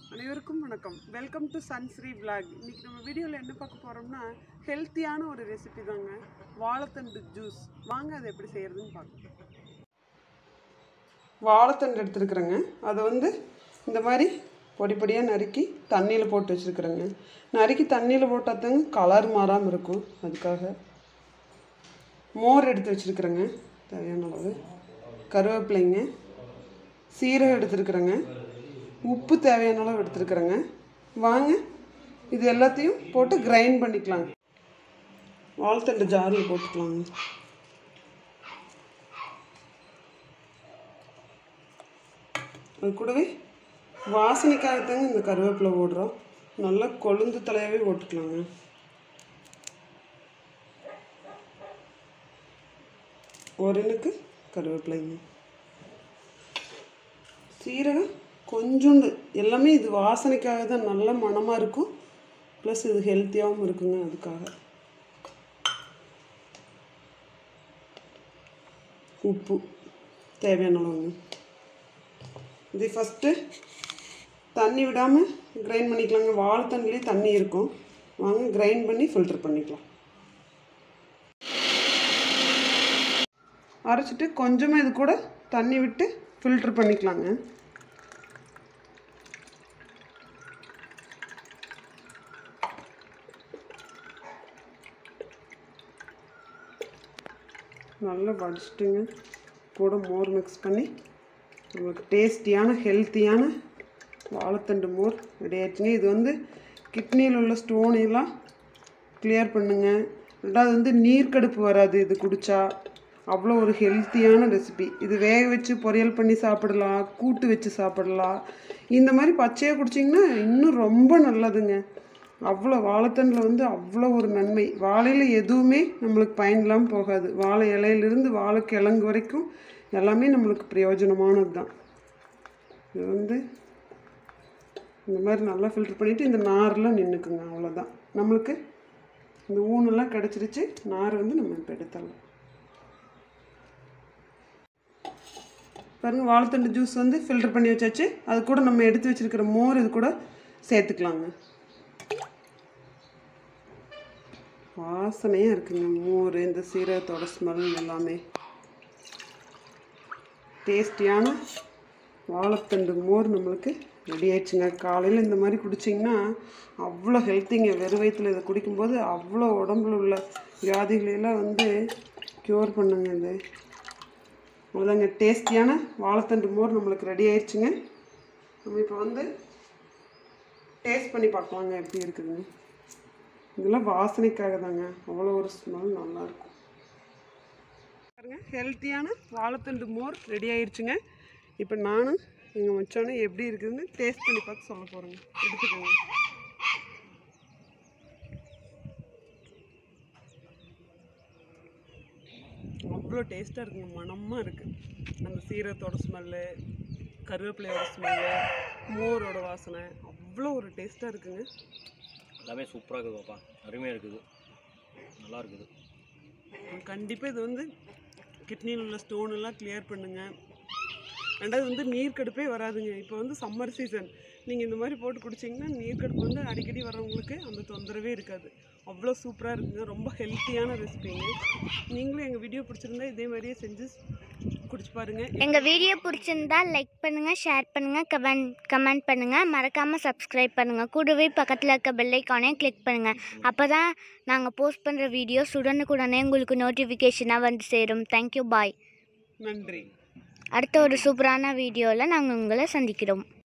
அனைவருக்கும் வணக்கம் welcome to சன்ஸ்ரீ vlog இன்னைக்கு நம்ம வீடியோவில் என்ன பார்க்க போகிறோம்னா ஹெல்த்தியான ஒரு ரெசிபி தாங்க வாழைத்தண்டு ஜூஸ் வாங்க அதை எப்படி செய்கிறதுன்னு பார்க்கலாம் வாழைத்தண்டு எடுத்துருக்குறேங்க அதை வந்து இந்த மாதிரி பொடி பொடியாக நறுக்கி தண்ணியில் போட்டு வச்சுருக்குறேங்க நறுக்கி தண்ணியில் போட்டால் தாங்க கலர் மாறாமல் இருக்கும் அதுக்காக மோர் எடுத்து வச்சுருக்குறேங்க தேவையான அளவு கருவேப்பிலைங்க சீரகம் எடுத்துருக்குறேங்க உப்பு தேவையான அளவு எடுத்துருக்குறேங்க வாங்க இது எல்லாத்தையும் போட்டு கிரைண்ட் பண்ணிக்கலாங்க வாழைத்தண்டு ஜாரில் போட்டுக்கலாங்க அது கூடவே வாசனைக்காகத்தாங்க இந்த கருவேப்பிலை போடுறோம் நல்லா கொழுந்து தலையாகவே போட்டுக்கலாங்க ஒரு இனுக்கு கருவேப்பிலைங்க சீரகம் கொஞ்சோண்டு எல்லாமே இது வாசனைக்காக தான் நல்ல மணமாக இருக்கும் ப்ளஸ் இது ஹெல்த்தியாகவும் இருக்குங்க அதுக்காக உப்பு தேவையான அளவுங்க இது ஃபஸ்ட்டு தண்ணி விடாமல் கிரைண்ட் பண்ணிக்கலாங்க வாழைத்தண்ணிலே தண்ணி இருக்கும் வாங்க கிரைண்ட் பண்ணி ஃபில்டர் பண்ணிக்கலாம் அரைச்சிட்டு கொஞ்சமாக இது கூட தண்ணி விட்டு ஃபில்டர் பண்ணிக்கலாங்க நல்லா வடிச்சிட்டுங்க கூட மோர் மிக்ஸ் பண்ணி நமக்கு டேஸ்டியான ஹெல்த்தியான வாழைத்தண்டு மோர் ரெடி ஆயிடுச்சுங்க இது வந்து கிட்னியில் உள்ள ஸ்டோன் எல்லாம் கிளியர் பண்ணுங்க ரெண்டாவது வந்து நீர்க்கடுப்பு வராது இது குடித்தா அவ்வளோ ஒரு ஹெல்த்தியான ரெசிபி இது வேக வச்சு பொரியல் பண்ணி சாப்பிடலாம் கூட்டு வச்சு சாப்பிடலாம் இந்த மாதிரி பச்சையாக குடிச்சிங்கன்னா இன்னும் ரொம்ப நல்லதுங்க அவ்வளோ வாழைத்தண்டில் வந்து அவ்வளோ ஒரு நன்மை வாழையில் எதுவுமே நம்மளுக்கு பயன் இல்லாமல் போகாது வாழை இலையிலிருந்து வாழை கிழங்கு வரைக்கும் எல்லாமே நம்மளுக்கு பிரயோஜனமானது தான் இது வந்து இந்த மாதிரி நல்லா ஃபில்டர் பண்ணிவிட்டு இந்த நாரெலாம் நின்றுக்குங்க அவ்வளோதான் நம்மளுக்கு இந்த ஊனெல்லாம் கிடச்சிருச்சு நார் வந்து நம்ம இப்போ எடுத்துடலாம் பாருங்கள் வாழைத்தண்டு ஜூஸ் வந்து ஃபில்டர் பண்ணி வச்சாச்சு அது கூட நம்ம எடுத்து வச்சுருக்கிற மோர் இது கூட சேர்த்துக்கலாங்க வாசனையாக இருக்குங்க மோர் இந்த சீரகத்தோட ஸ்மெல் எல்லாமே டேஸ்டியான வாழைத்தண்டு மோர் நம்மளுக்கு ரெடி ஆயிடுச்சுங்க காலையில் இந்த மாதிரி குடிச்சிங்கன்னா அவ்வளோ ஹெல்த்திங்க வெறும் வயிற்றில் இதை குடிக்கும்போது அவ்வளோ உடம்புல உள்ள வியாதிகளெல்லாம் வந்து க்யூர் பண்ணுங்க இது அவ்வளோதாங்க டேஸ்டியான வாழைத்தண்டு மோர் நம்மளுக்கு ரெடி ஆயிடுச்சுங்க நம்ம இப்போ வந்து டேஸ்ட் பண்ணி பார்க்கலாங்க எப்படி இருக்குதுங்க இதெல்லாம் வாசனைக்காக தாங்க அவ்வளோ ஒரு ஸ்மெல் நல்லாயிருக்கும் பாருங்க ஹெல்த்தியான வாழைத்தண்டு மோர் ரெடி ஆயிடுச்சுங்க இப்போ நானும் எங்கள் மச்சானே எப்படி இருக்குதுன்னு டேஸ்ட் பண்ணி பார்த்து சொல்ல போகிறேங்க எடுத்துக்கோங்க அவ்வளோ டேஸ்ட்டாக இருக்குங்க மணமாக இருக்குது அந்த சீரகத்தோட ஸ்மெல்லு கருவேப்பிலையோட ஸ்மெல்லு மோரோட வாசனை அவ்வளோ ஒரு டேஸ்ட்டாக இருக்குங்க எல்லாமே சூப்பராக இருக்குது பாப்பா அருமையாக இருக்குது நல்லா இருக்குது கண்டிப்பாக இது வந்து கிட்னியில் உள்ள ஸ்டோன் எல்லாம் கிளியர் பண்ணுங்க ரெண்டாவது வந்து நீர்க்கடுப்பே வராதுங்க இப்போ வந்து சம்மர் சீசன் நீங்கள் இந்த மாதிரி போட்டு குடிச்சிங்கன்னா நீர்க்கடுப்பு வந்து அடிக்கடி வர்றவங்களுக்கு அந்த தொந்தரவே இருக்காது அவ்வளோ சூப்பராக இருக்குங்க ரொம்ப ஹெல்த்தியான ரெசிபிங்க நீங்களும் எங்கள் வீடியோ பிடிச்சிருந்தா இதே மாதிரியே செஞ்சு குடிச்சு பாருங்க எங்கள் வீடியோ பிடிச்சிருந்தா லைக் பண்ணுங்கள் ஷேர் பண்ணுங்கள் கமெண்ட் கமெண்ட் பண்ணுங்கள் மறக்காமல் சப்ஸ்கிரைப் பண்ணுங்கள் கூடவே பக்கத்தில் இருக்க பெல் ஐக்கானையும் கிளிக் பண்ணுங்கள் அப்போ தான் நாங்கள் போஸ்ட் பண்ணுற வீடியோஸ் உடனுக்குடனே உங்களுக்கு நோட்டிஃபிகேஷனாக வந்து சேரும் தேங்க்யூ பாய் நன்றி அடுத்த ஒரு சூப்பரான வீடியோவில் நாங்கள் உங்களை சந்திக்கிறோம்